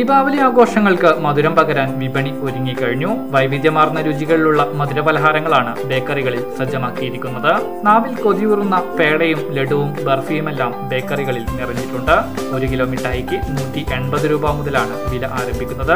ദീപാവലി ആഘോഷങ്ങൾക്ക് മധുരം പകരാൻ വിപണി ഒരുങ്ങിക്കഴിഞ്ഞു വൈവിധ്യമാർന്ന രുചികളിലുള്ള മധുരപലഹാരങ്ങളാണ് ബേക്കറികളിൽ സജ്ജമാക്കിയിരിക്കുന്നത് നാവിൽ കൊതിയൂറുന്ന പേടയും ലഡുവും ബർഫിയുമെല്ലാം ബേക്കറികളിൽ നിറഞ്ഞിട്ടുണ്ട് ഒരു കിലോ മിഠായിക്ക് നൂറ്റി എൺപത് രൂപ മുതലാണ് വില ആരംഭിക്കുന്നത്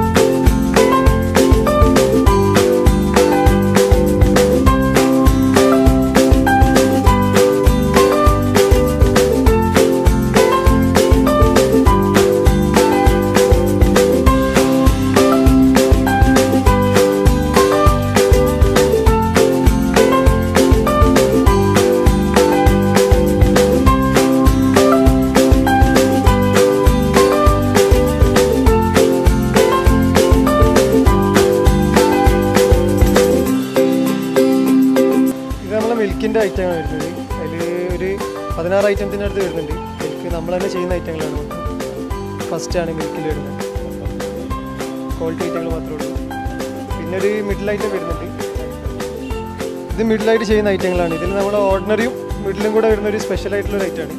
ഇത് നമ്മളെ മിൽക്കിൻ്റെ ഐറ്റമാണ് വരുന്നത് അതിൽ ഒരു പതിനാറ് ഐറ്റത്തിൻ്റെ അടുത്ത് വരുന്നുണ്ട് മിൽക്ക് നമ്മൾ തന്നെ ചെയ്യുന്ന ഐറ്റങ്ങളാണ് മൊത്തം ഫസ്റ്റാണ് മിൽക്കിൽ വരുന്നത് ക്വാളിറ്റി ഐറ്റങ്ങൾ മാത്രമേ ഉള്ളൂ പിന്നെ ഒരു മിഡിൽ ഐറ്റം വരുന്നുണ്ട് ഇത് മിഡിലായിട്ട് ചെയ്യുന്ന ഐറ്റങ്ങളാണ് ഇതിൽ നമ്മൾ ഓർഡിനറിയും മിഡിലും കൂടെ വരുന്ന ഒരു സ്പെഷ്യൽ ആയിട്ടുള്ള ഒരു ഐറ്റമാണ്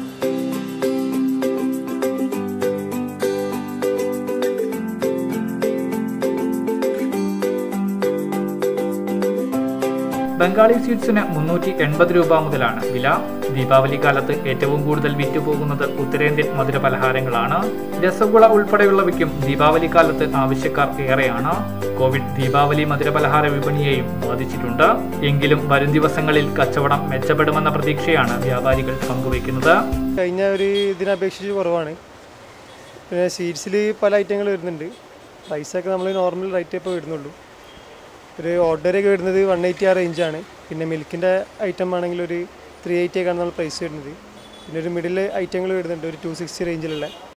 ബംഗാളി സ്വീറ്റ്സിന് മുന്നൂറ്റി എൺപത് രൂപ മുതലാണ് വില ദീപാവലി കാലത്ത് ഏറ്റവും കൂടുതൽ വിറ്റുപോകുന്നത് ഉത്തരേന്ത്യൻ മധുര പലഹാരങ്ങളാണ് രസഗുള ഉൾപ്പെടെയുള്ളവയ്ക്കും ദീപാവലി കാലത്ത് ആവശ്യക്കാർ ഏറെയാണ് കോവിഡ് ദീപാവലി മധുര പലഹാര വിപണിയെയും ബാധിച്ചിട്ടുണ്ട് എങ്കിലും വരും ദിവസങ്ങളിൽ കച്ചവടം മെച്ചപ്പെടുമെന്ന പ്രതീക്ഷയാണ് വ്യാപാരികൾ പങ്കുവയ്ക്കുന്നത് കഴിഞ്ഞ ഒരു ഇതിനപേക്ഷിച്ച് കുറവാണ് പിന്നെ സ്വീറ്റ്സിൽ പല ഐറ്റങ്ങൾ വരുന്നുണ്ട് പ്രൈസൊക്കെ നമ്മൾ നോർമൽ റേറ്റ് ഇപ്പോൾ വരുന്നുള്ളൂ ഒരു ഓർഡറൊക്കെ വരുന്നത് വൺ എയ്റ്റി ആ റേഞ്ചാണ് പിന്നെ മിൽക്കിൻ്റെ ഐറ്റം ആണെങ്കിൽ ഒരു ത്രീ എയ്റ്റി ഒക്കെയാണ് നമ്മൾ പ്രൈസ് വരുന്നത് പിന്നെ ഒരു മിഡിൽ ഐറ്റങ്ങൾ വരുന്നുണ്ട് ഒരു ടു സിക്സ്റ്റി റേഞ്ചിലുള്ള